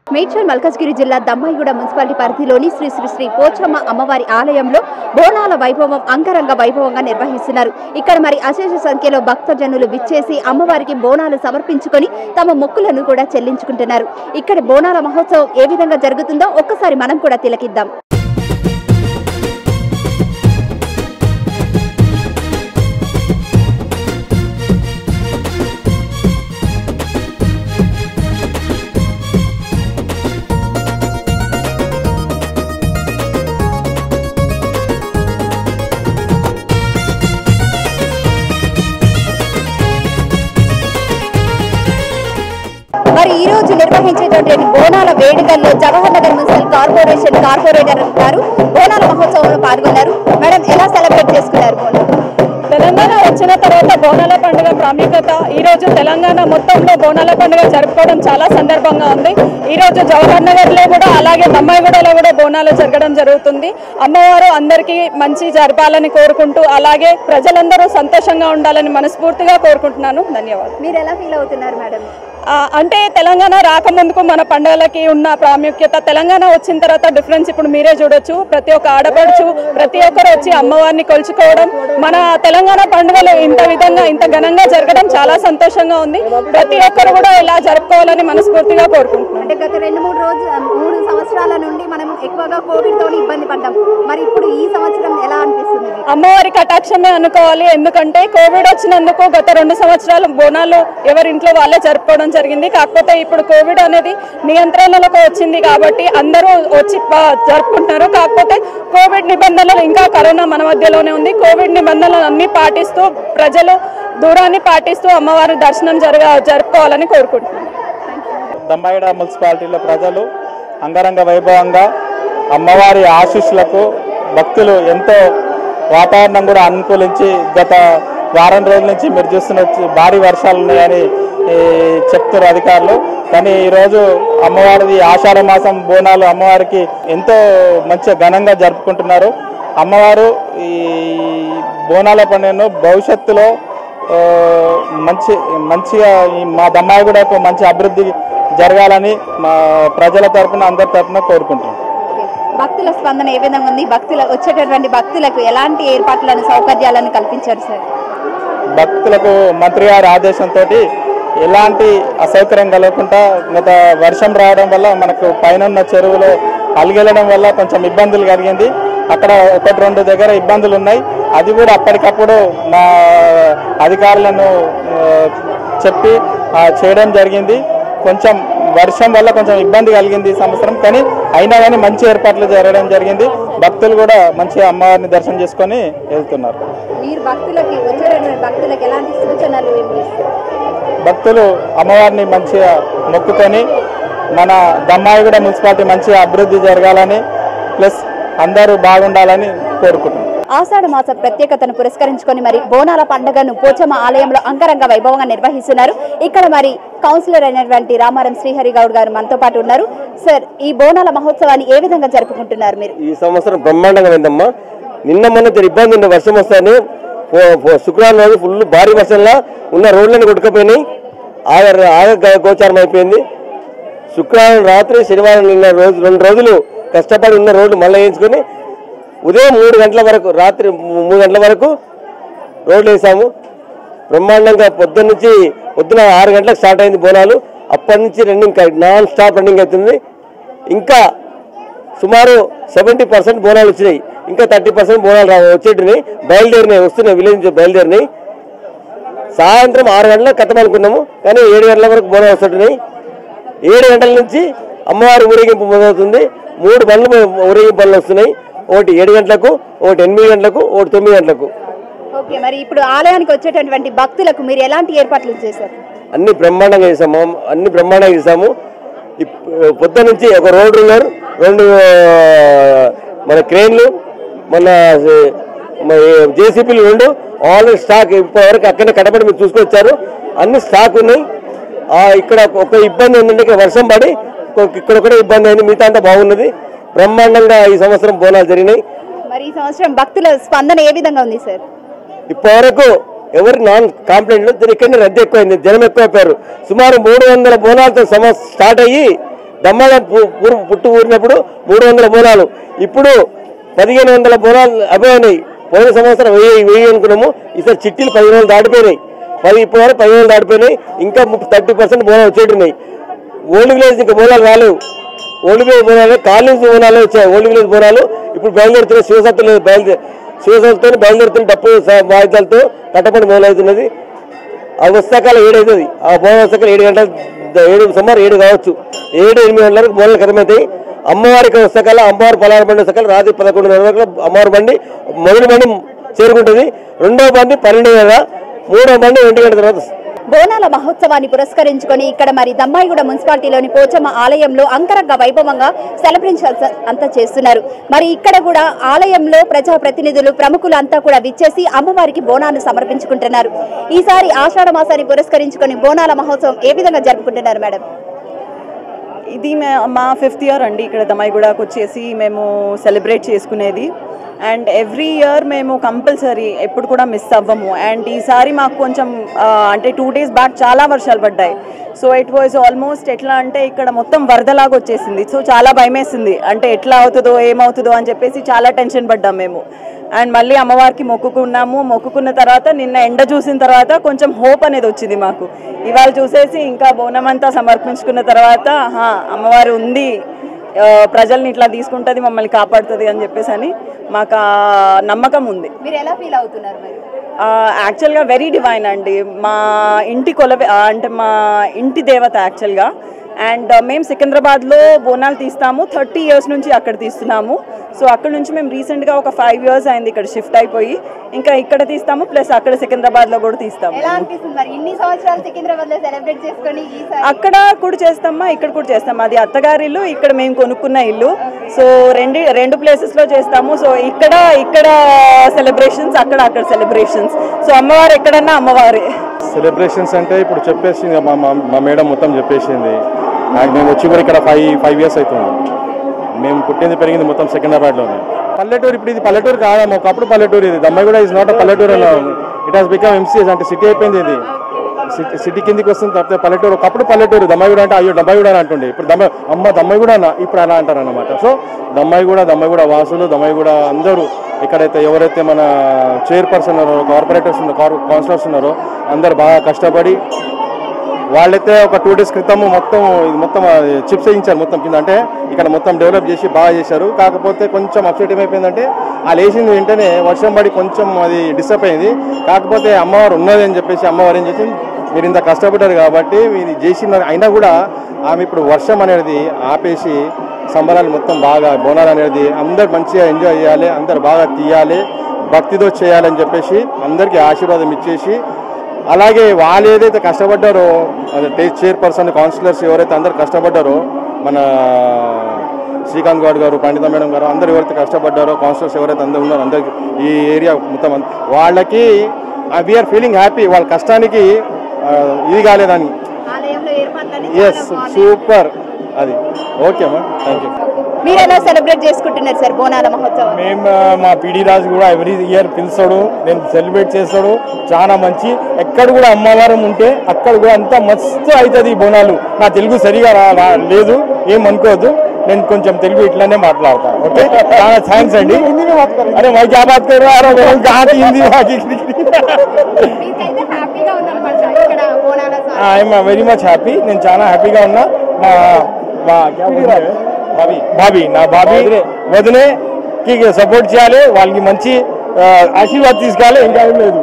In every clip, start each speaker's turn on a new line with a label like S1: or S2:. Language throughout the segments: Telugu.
S1: మేడ్చల్ మల్కజ్గిరి జిల్లా దమ్మాయిగూడ మున్సిపాలిటీ పరిధిలోని శ్రీ శ్రీ శ్రీ పోచమ్మ అమ్మవారి ఆలయంలో బోనాల వైభవం అంగరంగ వైభవంగా నిర్వహిస్తున్నారు ఇక్కడ మరి అశేష సంఖ్యలో భక్తజనులు విచ్చేసి అమ్మవారికి బోనాలు సమర్పించుకొని తమ మొక్కులను కూడా చెల్లించుకుంటున్నారు ఇక్కడ బోనాల మహోత్సవం ఏ విధంగా జరుగుతుందో ఒక్కసారి మనం కూడా తిలకిద్దాం మరి ఈ రోజు నిర్వహించేటటువంటి బోనాల వేడుకల్లో Jawahar Nagar municipal corporation corporator గారు బోనాల మహోత్సవంలో పాల్గొన్నారు మేడం ఎలా సెలబ్రేట్ చేసుకున్నారు బోనాలు?
S2: తెలంగాణ వచ్చిన తర్వాత బోనాల పండుగ ప్రాముఖ్యత ఈ రోజు తెలంగాణ మొత్తంలో బోనాల పండుగ జరుపుకోవడం చాలా సందర్భంగా ఉంది ఈ రోజు జవహర్ నగర్ లో కూడా అలాగే దమ్మాయిగూడలో కూడా బోనాలు జరగడం జరుగుతుంది అమ్మవారు అందరికీ మంచి జరపాలని కోరుకుంటూ అలాగే ప్రజలందరూ సంతోషంగా ఉండాలని మనస్ఫూర్తిగా కోరుకుంటున్నాను ధన్యవాదాలు
S1: మీరు ఎలా ఫీల్ అవుతున్నారు మేడం
S2: ఆ, అంటే తెలంగాణ రాకముందుకు మన పండుగలకి ఉన్న ప్రాముఖ్యత తెలంగాణ వచ్చిన తర్వాత డిఫరెన్స్ ఇప్పుడు మీరే చూడొచ్చు ప్రతి ఒక్క ఆడపడుచు ప్రతి ఒక్కరు వచ్చి అమ్మవారిని కొలుచుకోవడం మన తెలంగాణ పండుగలు ఇంత విధంగా ఇంత ఘనంగా జరగడం చాలా సంతోషంగా ఉంది ప్రతి ఒక్కరు కూడా ఇలా జరుపుకోవాలని మనస్ఫూర్తిగా కోరుకుంటున్నాను
S1: అంటే గత రెండు మూడు రోజు మూడు సంవత్సరాల నుండి మనం ఎక్కువగా కోవిడ్ తోని ఇబ్బంది పడ్డాం మరి ఇప్పుడు ఈ సంవత్సరం ఎలా అనిపిస్తుంది మీకు?
S2: అమ్మవారి కటాక్షమే అనుకోవాలి ఎందుకంటే కోవిడ్ వచ్చినందుకు గత రెండు సంవత్సరాలు బోనాలు ఎవరింట్లో వాళ్ళే జరుపుకోవడం జరిగింది కాకపోతే ఇప్పుడు కోవిడ్ అనేది నియంత్రణలోకి వచ్చింది కాబట్టి అందరూ వచ్చి ప- జరుపుకుంటున్నారు కాకపోతే కోవిడ్ నిబంధనలు ఇంకా కరోనా మన మధ్యలోనే ఉంది కోవిడ్ నిబంధనలు అన్ని పాటిస్తూ ప్రజలు దూరాన్ని పాటిస్తూ అమ్మవారి దర్శనం జరగ జరుపుకోవాలని కోరుకుంటున్నాను
S3: దంబాయిడ మున్సిపాలిటీలో ప్రజలు అంగరంగ వైభవంగా అమ్మవారి ఆశీస్సులకు భక్తులు ఎంతో వాతావరణం కూడా అనుకూలించి గత వారం రోజుల నుంచి మీరు చూస్తున్న భారీ వర్షాలు ఉన్నాయని ఈ, చెప్తున్నారు అధికారులు కానీ ఈరోజు అమ్మవారిది ఆషాఢ మాసం బోనాలు అమ్మవారికి ఎంతో మంచిగా ఘనంగా జరుపుకుంటున్నారు అమ్మవారు ఈ బోనాల పండుగను భవిష్యత్తులో ఆ, మంచి మంచిగా ఈ మా దమ్మాయిగూడకు మంచి అభివృద్ధి జరగాలని మా ప్రజల తరపున అందరి తరపున కోరుకుంటున్నాం
S1: భక్తుల స్పందన ఏ విధంగా ఉంది భక్తుల వచ్చేటటువంటి భక్తులకు ఎలాంటి ఏర్పాట్లను సౌకర్యాలను కల్పించారు సార్
S3: భక్తులకు మంత్రి గారి ఆదేశంతో ఎలాంటి అసౌకర్యం కలగకుండా గత వర్షం రావడం వల్ల మనకు పైన ఉన్న చెరువులో అలిగెళ్ళడం వల్ల కొంచెం ఇబ్బందులు కలిగింది అక్కడ ఒకటి రెండు దగ్గర ఇబ్బందులు ఉన్నాయి అది కూడా అప్పటికప్పుడు మా అధికారులను ఆ, చెప్పి ఆ, చేయడం జరిగింది కొంచెం వర్షం వల్ల కొంచెం ఇబ్బంది కలిగింది ఈ సంవత్సరం కానీ అయినా కానీ మంచి ఏర్పాట్లు జరగడం జరిగింది భక్తులు కూడా మంచిగా అమ్మవారిని దర్శనం చేసుకొని వెళ్తున్నారు
S1: మీరు భక్తులకి వచ్చేటటువంటి భక్తులకు ఎలాంటి సూచనలు ఏమి ఇస్తారు?
S3: భక్తులు అమ్మవారిని మంచిగా మొక్కుకొని మన దమ్మాయిగూడ మున్సిపాలిటీ మంచిగా అభివృద్ధి జరగాలని ప్లస్ అందరూ బాగుండాలని కోరుకుంటున్నాం
S1: ఆషాఢ మాస ప్రత్యేకతను పురస్కరించుకొని మరి బోనాల పండుగను పోచమ్మ ఆలయంలో అంగరంగ వైభవంగా నిర్వహిస్తున్నారు ఇక్కడ మరి కౌన్సిలర్ అయినటువంటి రామారం శ్రీహరి గౌడ్ గారు మనతో పాటు ఉన్నారు సార్ ఈ బోనాల మహోత్సవాన్ని ఏ విధంగా జరుపుకుంటున్నారు మీరు
S4: ఈ సంవత్సరం బ్రహ్మాండంగా పోయిందమ్మా నిన్న మొన్న జర ఇబ్బంది ఉండే వర్షం వస్తాయని పో- పో- శుక్రవారం రోజు ఫుల్ భారీ వర్షంలో ఉన్న రోడ్లన్నీ కొట్టుకుపోయినాయి ఆగ ఆగ గ- గోచారం అయిపోయింది శుక్రవారం రాత్రి శనివారం నిన్న రోజు రెండు రోజులు కష్టపడి ఉన్న రోడ్డు మళ్ళీ వేయించుకొని ఉదయం మూడు గంటల వరకు రాత్రి మూ- మూడు గంటల వరకు రోడ్లు వేసాము బ్రహ్మాండంగా పొద్దున్న నుంచి పొద్దున ఆరు గంటలకు స్టార్ట్ అయింది బోనాలు అప్పటి నుంచి రన్నింగ్ నాన్ స్టాప్ రన్నింగ్ అవుతుంది ఇంకా సుమారు సెవెంటీ పర్సెంట్ బోనాలు వచ్చినాయి ఇంకా థర్టీ పర్సెంట్ బోనాలు రా వచ్చేటినాయి బయలుదేరినాయి వస్తున్నాయి విలేజ్ నుంచి బయలుదేరినాయి సాయంత్రం ఆరు గంటలకు కథం అనుకున్నాము కానీ ఏడు గంటల వరకు బోనాలు వస్తుంటున్నాయి ఏడు గంటల నుంచి అమ్మవారి ఊరేగింపు మొదలవుతుంది మూడు బండ్లు ఊరేగింపు బండ్లు వస్తున్నాయి ఒకటి ఏడు గంటలకు ఒకటి ఎనిమిది గంటలకు ఒకటి తొమ్మిది గంటలకు
S1: ఓకే మరి ఇప్పుడు ఆలయానికి వచ్చేటటువంటి భక్తులకు మీరు ఎలాంటి ఏర్పాట్లు చేశారు
S4: అన్ని బ్రహ్మాండంగా చేసాము అన్ని బ్రహ్మాండంగా చేసాము ఇప్- పొద్దు నుంచి ఒక రోడ్ రూలర్ రెండు ఆ, మన క్రేన్లు మన జేసీపీలు రెండు ఆల్రెడీ స్టాక్ ఇప్పటివరకు అక్కడనే కడపడి మీరు చూసుకొచ్చారు అన్ని స్టాక్ ఉన్నాయి ఆ, ఇక్కడ ఒక ఇబ్బంది ఏంటంటే ఇక్కడ వర్షం పడి ఒక- ఇక్కడ కూడా ఇబ్బంది అయింది మిగతా అంతా బాగున్నది బ్రహ్మాండంగా ఈ సంవత్సరం బోనాలు జరిగినాయి
S1: మరి ఈ సంవత్సరం భక్తుల స్పందన ఏ విధంగా ఉంది సార్
S4: ఇప్పటివరకు ఎవరి నాన్ కంప్లైంట్లు దీని ఇక్కడ రద్దీ ఎక్కువైంది జనం ఎక్కువైపోయారు సుమారు మూడు వందల బోనాలతో సమ స్టార్ట్ అయ్యి దమ్మాడ పు- పూర్వ పుట్టు ఊరినప్పుడు మూడు వందల బోనాలు ఇప్పుడు పదిహేను వందల బోనాలు అయిపోయినాయి పోయిన సంవత్సరం వెయ్యి వెయ్యి అనుకున్నాము ఈసారి చిట్టీలు పదిహేను వందలు దాటిపోయినాయి పది ఇప్పుడు వరకు పదిహేను వందలు దాటిపోయినాయి ఇంకా థర్టీ పర్సెంట్ బోనాలు వచ్చేట్టున్నాయి ఓల్డ్ విలేజ్ ఇంకా బోనాలు రాలేవు old village Bonalu college Bonalu వచ్చాయి ఓల్డ్ విలేజ్ బోనాలు ఇప్పుడు బయలుదేరుతున్నాయి శివసత్తులు బయలుదేరి శివసత్తుతో బయలుదేరుతున్న డప్పు స- వాయిద్యాలతో కట్టపడి మొదలవుతున్నది ఆ వస్తాకాల ఏడు అవుతుంది ఆ బోనం వస్తాకాల ఏడు గంటల ద- ఏడు సుమారు ఏడు కావచ్చు ఏడు ఎనిమిది గంటల వరకు బోనాలు ఖతమవుతాయి అమ్మవారికి వస్తాకాల అమ్మవారి పలార బండి వస్తాకాల రాత్రి పదకొండున్నర వరకు అమ్మవారి బండి మొదటి బండి చేరుకుంటుంది రెండో బండి పన్నెండు గంటల మూడో బండి ఒంటి గంట తర్వాత
S1: బోనాల మహోత్సవాన్ని పురస్కరించుకొని ఇక్కడ మరి దమ్మాయిగూడ మున్సిపాలిటీలోని పోచమ్మ ఆలయంలో అంగరంగ వైభవంగా సెలబ్రేషన్స్ అంతా చేస్తున్నారు మరి ఇక్కడ కూడా ఆలయంలో ప్రజా ప్రతినిధులు ప్రముఖులు అంతా కూడా విచ్చేసి అమ్మవారికి బోనాన్ని సమర్పించుకుంటున్నారు ఈసారి ఆషాఢ మాసాన్ని పురస్కరించుకొని బోనాల మహోత్సవం ఏ విధంగా జరుపుకుంటున్నారు మేడం
S5: ఇది మే- మా ఫిఫ్త్ ఇయర్ అండి ఇక్కడ దమ్మాయిగూడకు వచ్చేసి మేము సెలబ్రేట్ చేసుకునేది అండ్ ఎవ్రీ ఇయర్ మేము కంపల్సరీ ఎప్పుడు కూడా మిస్ అవ్వము అండ్ ఈసారి మాకు కొంచెం ఆ, అంటే టూ డేస్ బ్యాక్ చాలా వర్షాలు పడ్డాయి సో ఇట్ వాజ్ ఆల్మోస్ట్ ఎట్లా అంటే ఇక్కడ మొత్తం వరదలాగా వచ్చేసింది సో చాలా భయమేసింది అంటే ఎట్లా అవుతుందో ఏమవుతుందో అని చెప్పేసి చాలా టెన్షన్ పడ్డాం మేము అండ్ మళ్ళీ అమ్మవారికి మొక్కుకున్నాము మొక్కుకున్న తర్వాత నిన్న ఎండ చూసిన తర్వాత కొంచెం హోప్ అనేది వచ్చింది మాకు ఇవాళ చూసేసి ఇంకా బోనం అంతా సమర్పించుకున్న తర్వాత "ఆహా, అమ్మవారు ఉంది ఆ, ప్రజల్ని ఇట్లా తీసుకుంటుంది మమ్మల్ని కాపాడుతుంది అని చెప్పేసి అని మాకు ఆ నమ్మకం ఉంది
S1: మీరు ఎలా ఫీల్ అవుతున్నారు మరి
S5: యాక్చువల్గా వెరీ డివైన్ అండి మా ఇంటి కొలవే ఆ, అంటే మా ఇంటి దేవత యాక్చువల్గా అండ్ మేము సికింద్రాబాద్లో బోనాలు తీస్తాము థర్టీ ఇయర్స్ నుంచి అక్కడ తీస్తున్నాము సో అక్కడ నుంచి మేము రీసెంట్గా ఒక ఫైవ్ ఇయర్స్ అయింది ఇక్కడ షిఫ్ట్ అయిపోయి ఇంకా ఇక్కడ తీస్తాము ప్లస్ అక్కడ సికింద్రాబాద్లో కూడా తీస్తాము
S1: ఎలా అనిపిస్తుంది మరి ఇన్ని సంవత్సరాలు సికింద్రాబాద్ లో సెలబ్రేట్ చేసుకొని ఈసారి
S5: అక్కడ కూడా చేస్తామా ఇక్కడ కూడా చేస్తాం అది అత్తగారి ఇల్లు ఇక్కడ మేము కొనుక్కున్న ఇల్లు సో రెండు రెండు ప్లేసెస్ లో చేస్తాము సో ఇక్కడ ఇక్కడ సెలబ్రేషన్స్ అక్కడ అక్కడ సెలబ్రేషన్స్ సో అమ్మవారు ఎక్కడన్నా అమ్మవారే
S3: సెలబ్రేషన్స్ అంటే ఇప్పుడు చెప్పేసింది మా మా- మా మేడం మొత్తం చెప్పేసింది నాకు మేము వచ్చి కూడా ఇక్కడ ఫైవ్ ఫైవ్ ఇయర్స్ అవుతుంది మేము పుట్టింది పెరిగింది మొత్తం సికింద్రాబాద్లోనే పల్లెటూరు ఇప్పుడు ఇది పల్లెటూరు కాదమ్మా ఒకప్పుడు పల్లెటూరు ఇది దమ్మాయి కూడా ఇస్ నాట్ అ పల్లెటూరు అలా ఇట్ హాస్ బికమ్ ఎంసీఎస్ అంటే సిటీ అయిపోయింది ఇది సిటీ సిటీ కిందికి వస్తుంది తప్పితే పల్లెటూరు ఒకప్పుడు పల్లెటూరు దమ్మాయిగూడ అంటే అయ్యో దమ్మాయిగూడ అని అంటుండే ఇప్పుడు దమ్మ అమ్మ దమ్మాయిగూడ అన్న ఇప్పుడు అలా అంటారు అనమాట సో దమ్మాయిగూడ దమ్మాయిగూడ వాసులు దమ్మాయిగూడ అందరూ ఎక్కడైతే ఎవరైతే మన చైర్పర్సన్ ఉన్నారో కార్పొరేటర్స్ ఉన్నారో కౌన్సిలర్స్ ఉన్నారో అందరు బాగా కష్టపడి వాళ్ళైతే ఒక టూ డేస్ క్రితం మొత్తం ఇది మొత్తం చిప్స్ వేయించారు మొత్తం కింద అంటే ఇక్కడ మొత్తం డెవలప్ చేసి బాగా చేశారు కాకపోతే కొంచెం అప్సెట్ ఏమైపోయిందంటే వాళ్ళు వేసింది వెంటనే వర్షం పడి కొంచెం అది డిస్టర్బ్ అయింది కాకపోతే అమ్మవారు ఉన్నది అని చెప్పేసి అమ్మవారు ఏం చేసింది మీరు ఇంత కష్టపడ్డారు కాబట్టి మీరు చేసిన అయినా కూడా ఆమె ఇప్పుడు వర్షం అనేది ఆపేసి సంబరాలు మొత్తం బాగా బోనాలు అనేది అందరు మంచిగా ఎంజాయ్ చేయాలి అందరు బాగా తీయాలి భక్తితో చేయాలని చెప్పేసి అందరికీ ఆశీర్వాదం ఇచ్చేసి అలాగే వాళ్ళు ఏదైతే కష్టపడ్డారో అదే టేస్ట్ చైర్పర్సన్ కౌన్సిలర్స్ ఎవరైతే అందరు కష్టపడ్డారో మన శ్రీకాంత్ గౌడ్ గారు పండిత మేడం గారు అందరు ఎవరైతే కష్టపడ్డారో కౌన్సిలర్స్ ఎవరైతే అందరు ఉన్నారో అందరికి ఈ ఏరియా మొత్తం అంత- వాళ్ళకి వీఆర్ ఫీలింగ్ హ్యాపీ వాళ్ళ కష్టానికి ఆ, ఇది కాలేదని
S1: ఆలయంలో ఏర్పాట్లన్నీ
S3: ఎస్
S1: చాలా బాగున్నాయి.
S3: సూపర్ అది ఓకే అమ్మా థ్యాంక్ యూ
S1: మీరు ఎలా సెలబ్రేట్ చేసుకుంటున్నారు సార్ బోనాల మహోత్సవం
S6: మేము ఆ, మా పీడి రాజు కూడా ఎవ్రీ ఇయర్ పిలుస్తాడు నేను సెలబ్రేట్ చేస్తాడు చాలా మంచి ఎక్కడ కూడా అమ్మవారం ఉంటే అక్కడ కూడా అంతా మస్తు అవుతుంది బోనాలు నా తెలుగు సరిగా రా- రా- లేదు ఏం అనుకోవద్దు నేను కొంచెం తెలుగు ఇట్లానే మాట్లాడతా ఓకే చాలా థ్యాంక్స్ అండి అరే మై క్యా బాత్ కర్ రहा है मैं कहां की हिंदी बाकी
S1: మీకైతే హ్యాపీగా ఉందన్నమాట ఇక్కడ బోనాల స-
S6: ఐఎమ్ వెరీ మచ్ హ్యాపీ నేను చాలా హ్యాపీగా ఉన్నా మా మా భాబీ భాబీ నా భాబీ వదిలే కి సపోర్ట్ చేయాలి వాళ్ళకి మంచి ఆ, ఆశీర్వాద్ తీసుకోవాలి ఇంకా ఏం లేదు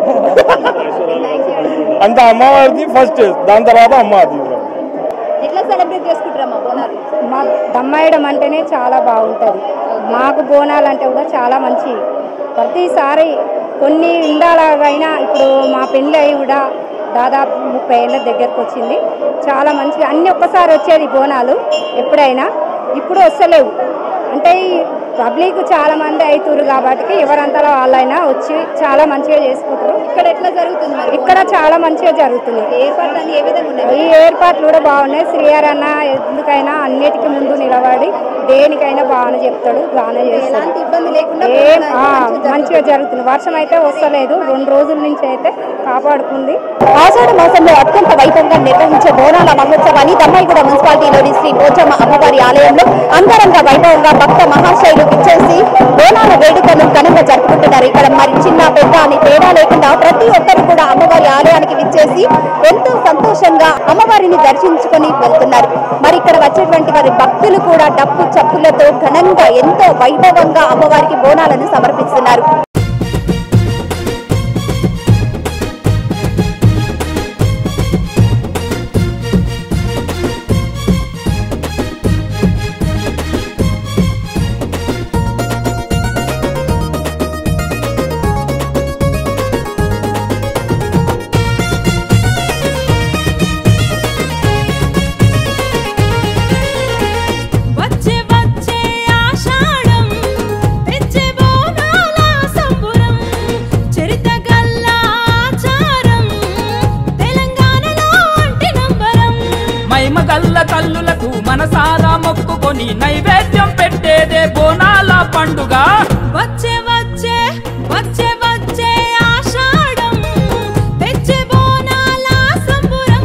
S6: అంత అమ్మవారిది ఫస్ట్ దాని తర్వాత అమ్మవారిది
S1: ఎట్లా సెలబ్రేట్ చేసుకుంటారమ్మా బోనాలు
S7: మా దమ్మాయడం అంటేనే చాలా బాగుంటుంది మాకు బోనాలు అంటే కూడా చాలా మంచి ప్రతిసారి కొన్ని ఇండాలైనా ఇప్పుడు మా పెళ్ళి అయి కూడా దాదాపు ముప్పై ఏళ్ళ దగ్గరకు వచ్చింది చాలా మంచిగా అన్ని ఒక్కసారి వచ్చేది బోనాలు ఎప్పుడైనా ఇప్పుడు వస్తలేవు అంటే ఈ పబ్లిక్ చాలా మంది అవుతుర్రు కాబట్టి ఎవరంతలో వాళ్ళైనా వచ్చి చాలా మంచిగా చేసుకుంటారు
S1: ఇక్కడ ఎట్లా జరుగుతుంది మరి
S7: ఇక్కడ చాలా మంచిగా జరుగుతుంది
S1: ఏర్పాట్లు అన్ని ఏ విధంగా ఉన్నాయి
S7: ఈ ఏర్పాట్లు కూడా బాగున్నాయి శ్రీహరి అన్న ఎందుకైనా అన్నిటికీ ముందు నిలబడి దేనికైనా బాగానే చెప్తాడు బాగానే చేస్తాడు
S1: ఎలాంటి ఇబ్బంది లేకుండా
S7: ఏం
S1: భోజనాలు
S7: ఆ,
S1: మంచిగా
S7: మంచిగా జరుగుతుంది వర్షం అయితే వస్తలేదు రెండు రోజుల నుంచి అయితే కాపాడుకుంది
S1: ఆషాఢ మాసంలో అత్యంత వైభవంగా నిర్వహించే బోనాల మహోత్సవాన్ని దమ్మాయిగూడ మున్సిపాలిటీలోని శ్రీ పోచమ్మ అమ్మవారి ఆలయంలో అంగరంగ వైభవంగా భక్త మహాశైలు విచ్చేసి బోనాల వేడుకను ఘనంగా జరుపుకుంటున్నారు ఇక్కడ మరి చిన్న పెద్ద అని తేడా లేకుండా ప్రతి ఒక్కరు కూడా అమ్మవారి ఆలయానికి విచ్చేసి ఎంతో సంతోషంగా అమ్మవారిని దర్శించుకొని వెళ్తున్నారు మరి ఇక్కడ వచ్చేటువంటి వారి భక్తులు కూడా డప్పు చప్పులతో ఘనంగా ఎంతో వైభవంగా అమ్మవారికి బోనాలను సమర్పిస్తున్నారు
S8: వచ్చే వచ్చే ఆషాఢం తెచ్చే బోనాల సంబురం చరిత గల్లా ఆచారం తెలంగాణలో అంటే నంబరం
S9: మైమగల్ల తల్లులకు మనసారా మొక్కుకొని నైవేద్యం పెట్టేదే బోనాల పండుగ
S8: వచ్చే వచ్చే వచ్చే వచ్చే ఆషాఢం తెచ్చే బోనాల సంబురం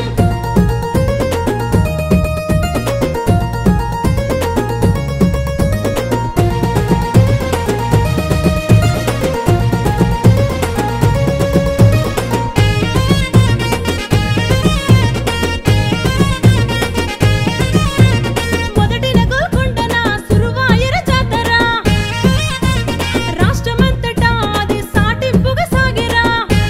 S8: మొదటిన గోల్కొండన సురువాయర జాతర రాష్ట్రమంతటా అది సాటింపుగా సాగిరా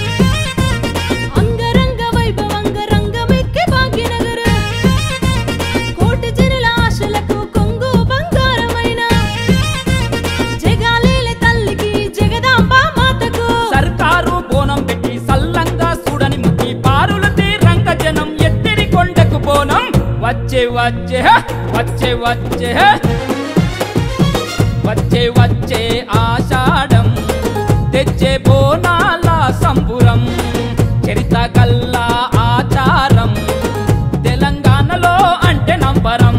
S8: అంగరంగ వైభవంగ రంగమెక్కి భాగ్యనగర కోటి జనుల ఆశలకు కొంగు బంగారమైన జగాలేల తల్లికి జగదాంబ మాతకు
S9: సర్కారు బోనం పెట్టి సల్లంగా చూడని ముక్కి పారులు తీరంగ జనం ఎత్తిరి కొండకు బోనం వచ్చే వచ్చే హ! వచ్చే వచ్చే హ! వచ్చే వచ్చే ఆషాఢం తెచ్చే బోనాల సంబురం చరిత కల్లా ఆచారం తెలంగాణలో అంటే నంబరం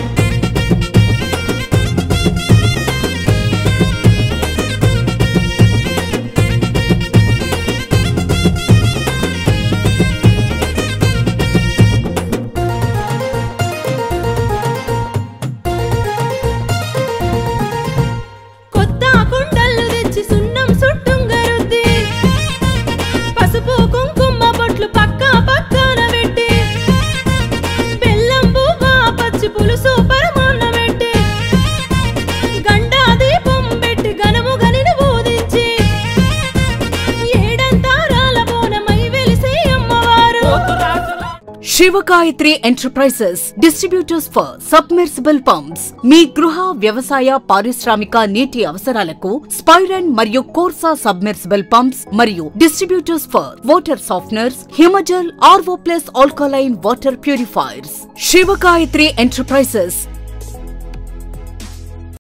S8: కొత్త కుండలు తెచ్చి సున్నం సుట్టుంగరుద్ది పసుపు కుంకుమ బొట్లు పక్క పక్కన పెట్టి బెల్లం బువ్వ పచ్చి పులుసు పరమాన్న పెట్టి గండా దీపం పెట్టి గనము గనిని బోధించి ఏడంతారాల బోనమై వెలిసే అమ్మవారు
S9: పోతురాజుల
S10: Shivagayatri enterprises distributors for submersible pumps మీ గృహ వ్యవసాయ పారిశ్రామిక నీటి అవసరాలకు స్పైరన్ మరియు కోర్సా సబ్మెర్సిబుల్ పంప్స్ మరియు distributors for water softeners Himajal RO plus alkaline water purifiers Shivagayatri enterprises